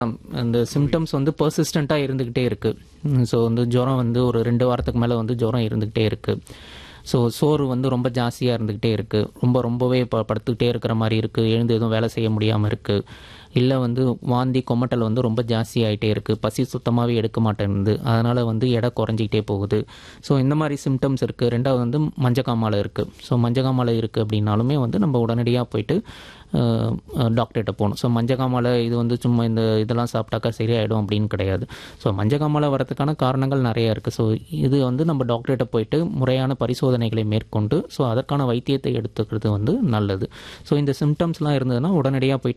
அந்த சிம்டம்ஸ் வந்து பர்சிஸ்டண்ட்டாக இருந்துக்கிட்டே இருக்குது ஸோ வந்து ஜுரம் வந்து ஒரு ரெண்டு வாரத்துக்கு மேலே வந்து ஜுரம் இருந்துக்கிட்டே இருக்குது ஸோ சோறு வந்து ரொம்ப ஜாஸ்தியாக இருந்துக்கிட்டே இருக்குது ரொம்ப ரொம்பவே இப்போ படுத்துக்கிட்டே இருக்கிற மாதிரி இருக்குது எழுந்து எதுவும் வேலை செய்ய முடியாமல் இருக்குது இல்லை வந்து வாந்தி கொமட்டல் வந்து ரொம்ப ஜாஸ்தி ஆகிட்டே இருக்குது பசி சுத்தமாகவே எடுக்க மாட்டேங்குது அதனால் வந்து எடை குறைஞ்சிக்கிட்டே போகுது ஸோ இந்த மாதிரி சிம்டம்ஸ் இருக்குது ரெண்டாவது வந்து மஞ்சக்காமாலை இருக்குது ஸோ மஞ்சக்காமாலை இருக்குது அப்படின்னாலுமே வந்து நம்ம உடனடியாக போயிட்டு டாக்டர்கிட்ட போகணும் ஸோ மஞ்சக்காமாலை இது வந்து சும்மா இந்த இதெல்லாம் சாப்பிட்டாக்கா சரியாயிடும் அப்படின்னு கிடையாது ஸோ மஞ்சக்காமாலை வரதுக்கான காரணங்கள் நிறைய இருக்குது ஸோ இது வந்து நம்ம டாக்டர்கிட்ட போயிட்டு முறையான பரிசோதனைகளை மேற்கொண்டு ஸோ அதற்கான வைத்தியத்தை எடுத்துக்கிறது வந்து நல்லது ஸோ இந்த சிம்டம்ஸ்லாம் இருந்ததுன்னா உடனடியாக போயிட்டு